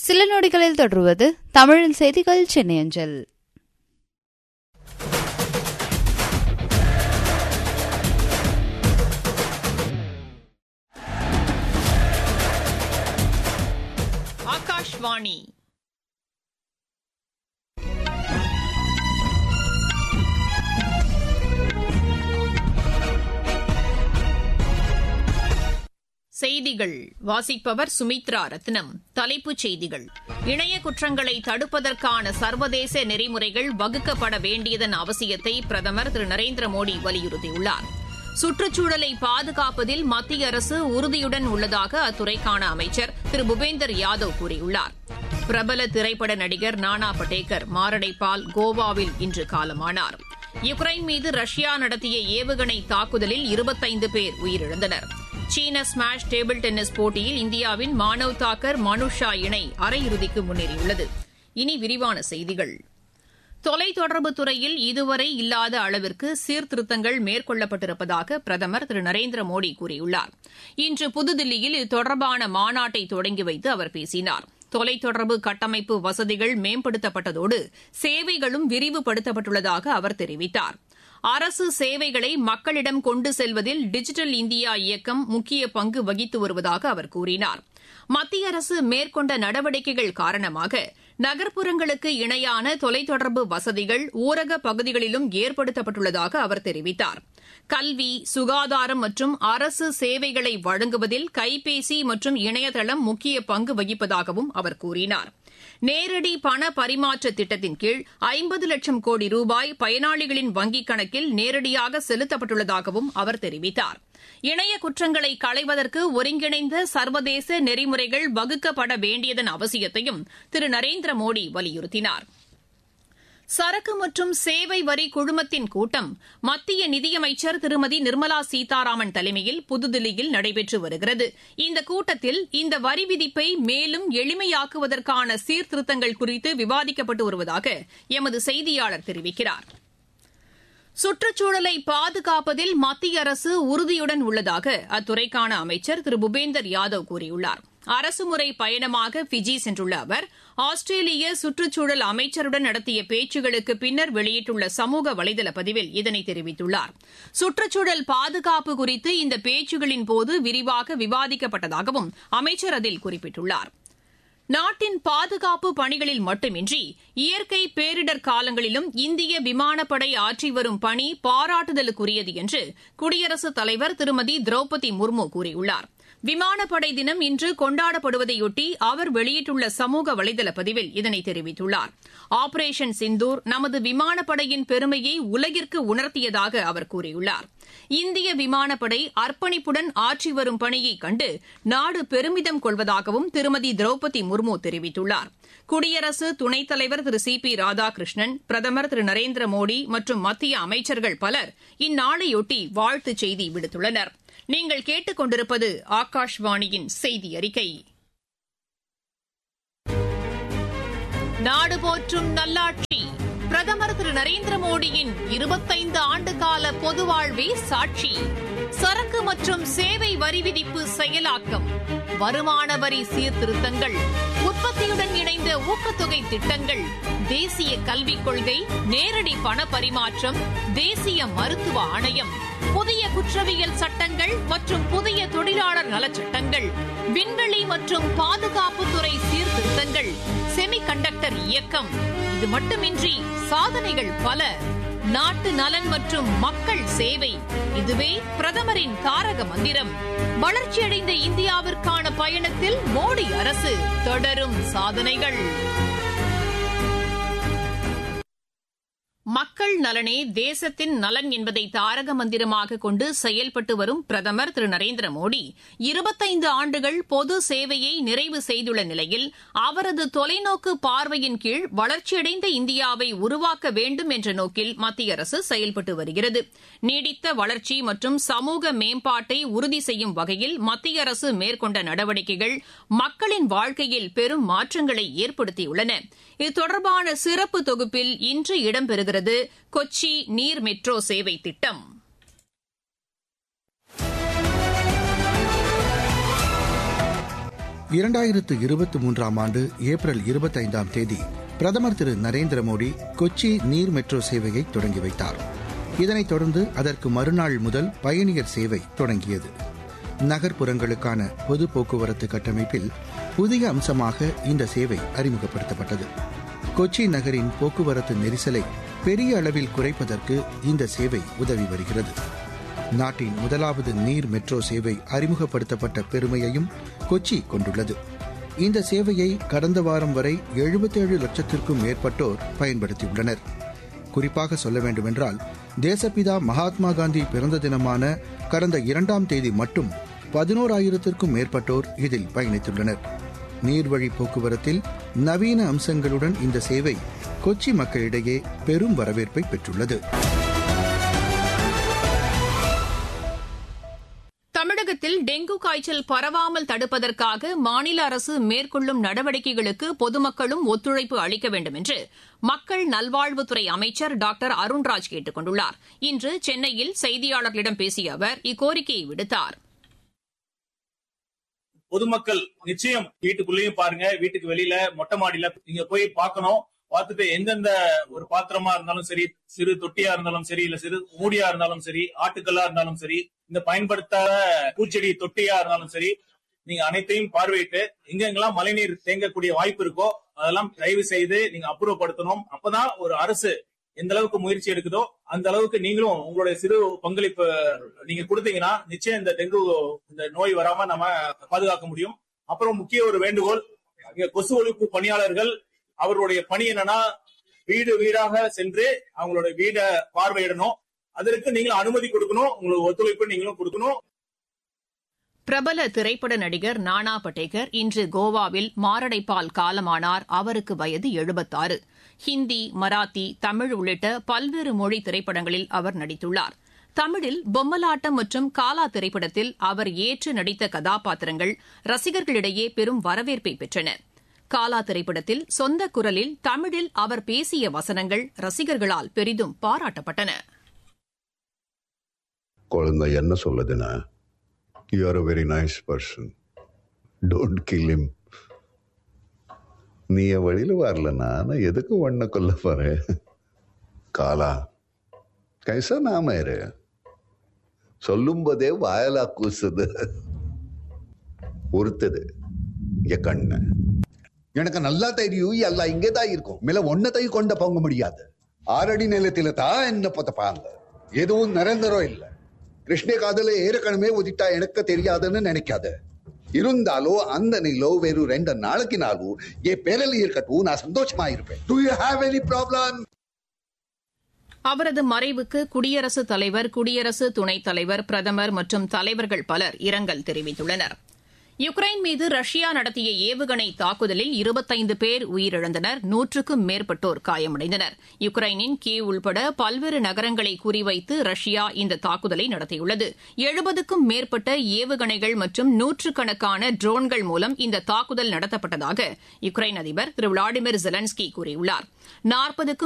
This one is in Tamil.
சில நொடிகளில் தொடருவது தமிழின் செய்திகள் சென்னை அஞ்சல் ஆகாஷ்வாணி செய்திகள் வாசிப்பவர் சுமித்ரா ரத்னம் தலைப்புச் செய்திகள் இணைய குற்றங்களை தடுப்பதற்கான சர்வதேச நெறிமுறைகள் வகுக்கப்பட வேண்டியதன் அவசியத்தை பிரதமர் திரு நரேந்திர மோடி வலியுறுத்தியுள்ளார் சுற்றுச்சூழலை பாதுகாப்பதில் மத்திய அரசு உறுதியுடன் உள்ளதாக அத்துறைக்கான அமைச்சர் திரு பூபேந்தர் யாதவ் கூறியுள்ளார் பிரபல திரைப்பட நடிகர் நானா படேகர் மாரடைப்பால் கோவாவில் இன்று காலமானார் யுக்ரைன் மீது ரஷ்யா நடத்திய ஏவுகணை தாக்குதலில் இருபத்தைந்து பேர் உயிரிழந்தனர் சீன ஸ்மாஷ் டேபிள் டென்னிஸ் போட்டியில் இந்தியாவின் மானவ் தாக்கர் மனுஷா இணை அரையிறுதிக்கு முன்னேறியுள்ளது இனி விரிவான செய்திகள் தொலைத்தொடர்புத் துறையில் இதுவரை இல்லாத அளவிற்கு சீர்திருத்தங்கள் மேற்கொள்ளப்பட்டிருப்பதாக பிரதமர் திரு நரேந்திர மோடி கூறியுள்ளார் இன்று புதுதில்லியில் இது தொடர்பான மாநாட்டை தொடங்கி வைத்து அவர் பேசினார் தொலைத்தொடர்பு கட்டமைப்பு வசதிகள் மேம்படுத்தப்பட்டதோடு சேவைகளும் விரிவுபடுத்தப்பட்டுள்ளதாக அவர் தெரிவித்தார் அரசு சேவைகளை மக்களிடம் கொண்டு செல்வதில் டிஜிட்டல் இந்தியா இயக்கம் முக்கிய பங்கு வகித்து வருவதாக அவர் கூறினார் மத்திய அரசு மேற்கொண்ட நடவடிக்கைகள் காரணமாக நகர்ப்புறங்களுக்கு இணையான தொலைத்தொடர்பு வசதிகள் ஊரக பகுதிகளிலும் ஏற்படுத்தப்பட்டுள்ளதாக அவர் தெரிவித்தார் கல்வி சுகாதாரம் மற்றும் அரசு சேவைகளை வழங்குவதில் கைபேசி மற்றும் இணையதளம் முக்கிய பங்கு வகிப்பதாகவும் அவர் கூறினார் நேரடி பண பரிமாற்ற திட்டத்தின் கீழ் ஐம்பது லட்சம் கோடி ரூபாய் பயனாளிகளின் வங்கிக் கணக்கில் நேரடியாக செலுத்தப்பட்டுள்ளதாகவும் அவர் தெரிவித்தார் இணைய குற்றங்களை களைவதற்கு ஒருங்கிணைந்த சர்வதேச நெறிமுறைகள் வகுக்கப்பட வேண்டியதன் அவசியத்தையும் திரு நரேந்திர மோடி வலியுறுத்தினார் சரக்கு மற்றும் சேவை வரி குழுமத்தின் கூட்டம் மத்திய நிதியமைச்சர் திருமதி நிர்மலா சீதாராமன் தலைமையில் புதுதில்லியில் நடைபெற்று வருகிறது இந்த கூட்டத்தில் இந்த வரி விதிப்பை மேலும் எளிமையாக்குவதற்கான சீர்திருத்தங்கள் குறித்து விவாதிக்கப்பட்டு வருவதாக எமது செய்தியாளர் தெரிவிக்கிறார் சுற்றுச்சூழலை பாதுகாப்பதில் மத்திய அரசு உறுதியுடன் உள்ளதாக அத்துறைக்கான அமைச்சர் திரு பூபேந்தர் யாதவ் கூறியுள்ளார் அரசுமுறை பயணமாக பிஜி சென்றுள்ள அவர் ஆஸ்திரேலிய சுற்றுச்சூழல் அமைச்சருடன் நடத்திய பேச்சுகளுக்கு பின்னர் வெளியிட்டுள்ள சமூக வலைதள பதிவில் இதனை தெரிவித்துள்ளார் சுற்றுச்சூழல் பாதுகாப்பு குறித்து இந்த பேச்சுகளின் போது விரிவாக விவாதிக்கப்பட்டதாகவும் அமைச்சர் அதில் குறிப்பிட்டுள்ளார் நாட்டின் பாதுகாப்பு பணிகளில் மட்டுமின்றி இயற்கை பேரிடர் காலங்களிலும் இந்திய விமானப்படை ஆற்றி வரும் பணி பாராட்டுதலுக்குரியது என்று குடியரசுத் தலைவர் திருமதி திரௌபதி முர்மு கூறியுள்ளார் விமானப்படை தினம் இன்று கொண்டாடப்படுவதையொட்டி அவர் வெளியிட்டுள்ள சமூக வலைதள பதிவில் இதனை தெரிவித்துள்ளார் ஆபரேஷன் சிந்தூர் நமது விமானப்படையின் பெருமையை உலகிற்கு உணர்த்தியதாக அவர் கூறியுள்ளார் இந்திய விமானப்படை அர்ப்பணிப்புடன் ஆற்றி வரும் பணியை கண்டு நாடு பெருமிதம் கொள்வதாகவும் திருமதி திரௌபதி முர்மு தெரிவித்துள்ளார் குடியரசு துணைத் தலைவர் திரு சி பி ராதாகிருஷ்ணன் பிரதமர் திரு நரேந்திர மோடி மற்றும் மத்திய அமைச்சர்கள் பலர் இந்நாளையொட்டி வாழ்த்துச் செய்தி விடுத்துள்ளனா் நீங்கள் கேட்டுக்கொண்டிருப்பது ஆகாஷ்வாணியின் செய்தி அறிக்கை நாடு போற்றும் நல்லாட்சி பிரதமர் திரு நரேந்திர மோடியின் இருபத்தைந்து ஆண்டு கால பொது வாழ்வே சாட்சி சரக்கு மற்றும் சேவை வரி விதிப்பு செயலாக்கம் வருமான வரி சீர்திருத்தங்கள் உற்பத்தியுடன் இணைந்த ஊக்கத்தொகை திட்டங்கள் தேசிய கல்விக் கொள்கை நேரடி பண பரிமாற்றம் தேசிய மருத்துவ ஆணையம் புதிய குற்றவியல் சட்டங்கள் மற்றும் புதிய தொழிலாளர் நலச்சட்டங்கள் விண்வெளி மற்றும் பாதுகாப்புத்துறை சீர்திருத்தங்கள் செமி கண்டக்டர் இயக்கம் இது மட்டுமின்றி சாதனைகள் பல நாட்டு நலன் மற்றும் மக்கள் சேவை இதுவே பிரதமரின் தாரக மந்திரம் வளர்ச்சியடைந்த இந்தியாவிற்கான பயணத்தில் மோடி அரசு தொடரும் சாதனைகள் மக்கள் நலனே தேசத்தின் நலன் என்பதை தாரக மந்திரமாக கொண்டு செயல்பட்டு வரும் பிரதமர் திரு நரேந்திர மோடி இருபத்தைந்து ஆண்டுகள் பொது சேவையை நிறைவு செய்துள்ள நிலையில் அவரது தொலைநோக்கு பார்வையின் கீழ் வளர்ச்சியடைந்த இந்தியாவை உருவாக்க வேண்டும் என்ற நோக்கில் மத்திய அரசு செயல்பட்டு வருகிறது நீடித்த வளர்ச்சி மற்றும் சமூக மேம்பாட்டை உறுதி செய்யும் வகையில் மத்திய அரசு மேற்கொண்ட நடவடிக்கைகள் மக்களின் வாழ்க்கையில் பெரும் மாற்றங்களை ஏற்படுத்தியுள்ளன இது தொடர்பான சிறப்பு தொகுப்பில் இன்று இடம்பெறுகிறது கொச்சி நீர் மெட்ரோ சேவை திட்டம் இரண்டாயிரத்து இருபத்தி மூன்றாம் ஆண்டு ஏப்ரல் இருபத்தைந்தாம் தேதி பிரதமர் திரு நரேந்திர மோடி கொச்சி நீர் மெட்ரோ சேவையை தொடங்கி வைத்தார் இதனைத் தொடர்ந்து அதற்கு மறுநாள் முதல் பயணியர் சேவை தொடங்கியது நகர்ப்புறங்களுக்கான பொது போக்குவரத்து கட்டமைப்பில் புதிய அம்சமாக இந்த சேவை அறிமுகப்படுத்தப்பட்டது கொச்சி நகரின் போக்குவரத்து நெரிசலை பெரிய அளவில் குறைப்பதற்கு இந்த சேவை உதவி வருகிறது நாட்டின் முதலாவது நீர் மெட்ரோ சேவை அறிமுகப்படுத்தப்பட்ட பெருமையையும் கொச்சி கொண்டுள்ளது இந்த சேவையை கடந்த வாரம் வரை எழுபத்தேழு லட்சத்திற்கும் மேற்பட்டோர் பயன்படுத்தியுள்ளனர் குறிப்பாக சொல்ல வேண்டுமென்றால் தேசப்பிதா மகாத்மா காந்தி பிறந்த தினமான கடந்த இரண்டாம் தேதி மட்டும் பதினோராயிரத்திற்கும் மேற்பட்டோர் இதில் பயணித்துள்ளனர் நீர்வழி போக்குவரத்தில் நவீன அம்சங்களுடன் இந்த சேவை கொச்சி மக்களிடையே பெரும் வரவேற்பை பெற்றுள்ளது தமிழகத்தில் டெங்கு காய்ச்சல் பரவாமல் தடுப்பதற்காக மாநில அரசு மேற்கொள்ளும் நடவடிக்கைகளுக்கு பொதுமக்களும் ஒத்துழைப்பு அளிக்க வேண்டும் என்று மக்கள் நல்வாழ்வுத்துறை அமைச்சர் டாக்டர் அருண்ராஜ் கேட்டுக் கொண்டுள்ளார் இன்று சென்னையில் செய்தியாளர்களிடம் பேசிய அவர் இக்கோரிக்கையை விடுத்தார் பொதுமக்கள் நிச்சயம் வீட்டுக்குள்ளேயும் பாருங்க வீட்டுக்கு வெளியில மொட்டை மாடியில நீங்க போய் பார்க்கணும் பார்த்துட்டு எந்தெந்த ஒரு பாத்திரமா இருந்தாலும் சரி சிறு தொட்டியா இருந்தாலும் சரி இல்ல சிறு மூடியா இருந்தாலும் சரி ஆட்டுக்கல்லா இருந்தாலும் சரி இந்த பயன்படுத்தாத பூச்செடி தொட்டியா இருந்தாலும் சரி நீங்க அனைத்தையும் பார்வையிட்டு எங்கெங்கெல்லாம் மழைநீர் தேங்கக்கூடிய வாய்ப்பு இருக்கோ அதெல்லாம் தயவு செய்து நீங்க அப்புறப்படுத்தணும் அப்பதான் ஒரு அரசு எந்த அளவுக்கு முயற்சி எடுக்குதோ அந்த அளவுக்கு நீங்களும் உங்களுடைய சிறு பங்களிப்பு நீங்க கொடுத்தீங்கன்னா நிச்சயம் இந்த டெங்கு இந்த நோய் வராம நம்ம பாதுகாக்க முடியும் அப்புறம் முக்கிய ஒரு வேண்டுகோள் இங்க கொசு ஒழிப்பு பணியாளர்கள் அவர்களுடைய பணி என்னன்னா வீடு வீடாக சென்று அவங்களோட வீடை பார்வையிடணும் அதற்கு நீங்களும் அனுமதி கொடுக்கணும் உங்களுக்கு ஒத்துழைப்பு நீங்களும் கொடுக்கணும் பிரபல திரைப்பட நடிகர் நானா படேகர் இன்று கோவாவில் மாரடைப்பால் காலமானார் அவருக்கு வயது எழுபத்தாறு ஹிந்தி மராத்தி தமிழ் உள்ளிட்ட பல்வேறு மொழி திரைப்படங்களில் அவர் நடித்துள்ளார் தமிழில் பொம்மலாட்டம் மற்றும் காலா திரைப்படத்தில் அவர் ஏற்று நடித்த கதாபாத்திரங்கள் ரசிகர்களிடையே பெரும் வரவேற்பை பெற்றன காலா திரைப்படத்தில் சொந்த குரலில் தமிழில் அவர் பேசிய வசனங்கள் ரசிகர்களால் பெரிதும் பாராட்டப்பட்டன குழந்தை என்ன சொல்லுதுன்னா you are a very nice person don't kill him நீ என் வழியில் வரலன்னா நான் எதுக்கு ஒன்ன கொல்ல போறேன் காலா கைசா நாம இரு சொல்லும் போதே வாயலா கூசுது உறுத்துது என் கண்ணு எனக்கு நல்லா தெரியும் எல்லாம் இங்கே தான் இருக்கும் மேல ஒன்னத்தையும் கொண்ட போங்க முடியாது ஆறடி நிலத்தில தான் என்ன புதப்பாங்க எதுவும் நிரந்தரம் இல்லை கிருஷ்ண காதல ஏற்கனவே உதிட்டா எனக்கு தெரியாதுன்னு நினைக்காத இருந்தாலும் அந்த நிலோ வெறும் ரெண்டு நாளைக்கு நாளும் என் பேரல் இருக்கட்டும் நான் சந்தோஷமா இருப்பேன் do you have any problem அவரது மறைவுக்கு குடியரசுத் தலைவர் குடியரசு துணைத் தலைவர் பிரதமர் மற்றும் தலைவர்கள் பலர் இரங்கல் தெரிவித்துள்ளனர் யுக்ரைன் மீது ரஷ்யா நடத்திய ஏவுகணை தாக்குதலில் இருபத்தைந்து பேர் உயிரிழந்தனர் நூற்றுக்கும் மேற்பட்டோர் காயமடைந்தனர் யுக்ரைனின் கீவ் உள்பட பல்வேறு நகரங்களை குறிவைத்து ரஷ்யா இந்த தாக்குதலை நடத்தியுள்ளது எழுபதுக்கும் மேற்பட்ட ஏவுகணைகள் மற்றும் நூற்றுக்கணக்கான ட்ரோன்கள் மூலம் இந்த தாக்குதல் நடத்தப்பட்டதாக யுக்ரைன் அதிபர் திரு விளாடிமிர் ஜெலன்ஸ்கி கூறியுள்ளார் நாற்பதுக்கும்